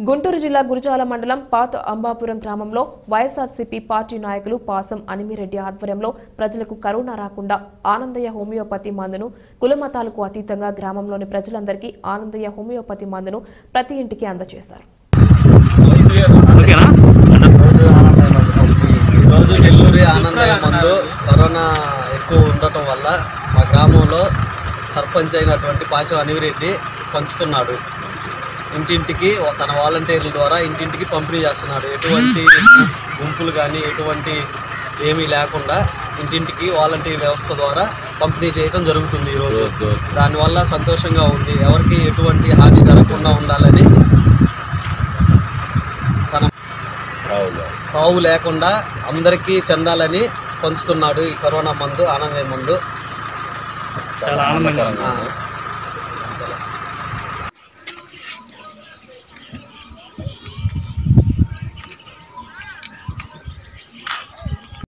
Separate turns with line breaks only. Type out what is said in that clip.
గుంటూరు జిల్లా గురుజాల మండలం పాత అంబాపురం గ్రామంలో వైఎస్ఆర్సీపీ పార్టీ నాయకులు పాసం అనిమిరెడ్డి ఆధ్వర్యంలో ప్రజలకు కరోనా రాకుండా ఆనందయ్య హోమియోపతి మందును కులమతాలకు అతీతంగా గ్రామంలోని ప్రజలందరికీ ఆనందయ్య హోమియోపతి మందును ప్రతి ఇంటికి అందజేశారు
ఓకేనా
ఈరోజు నెల్లూరి ఆనందయ్య మందు కరోనా ఎక్కువ ఉండటం వల్ల మా గ్రామంలో సర్పంచ్ అయినటువంటి పాశం అనివిరెడ్డి పంచుతున్నాడు ఇంటింటికి తన వాలంటీర్ల ద్వారా ఇంటింటికి పంపిణీ చేస్తున్నాడు ఎటువంటి గుంపులు కానీ ఎటువంటి ఏమీ లేకుండా ఇంటింటికి వాలంటీర్ వ్యవస్థ ద్వారా పంపిణీ చేయడం జరుగుతుంది ఈరోజు దానివల్ల సంతోషంగా ఉంది ఎవరికి ఎటువంటి హాని జరగకుండా ఉండాలని తన తావు లేకుండా అందరికీ చెందాలని పంచుతున్నాడు ఈ కరోనా మందు ఆనందయ్య మందు
చాలా ఆనందంగా ఉంది
ఆ,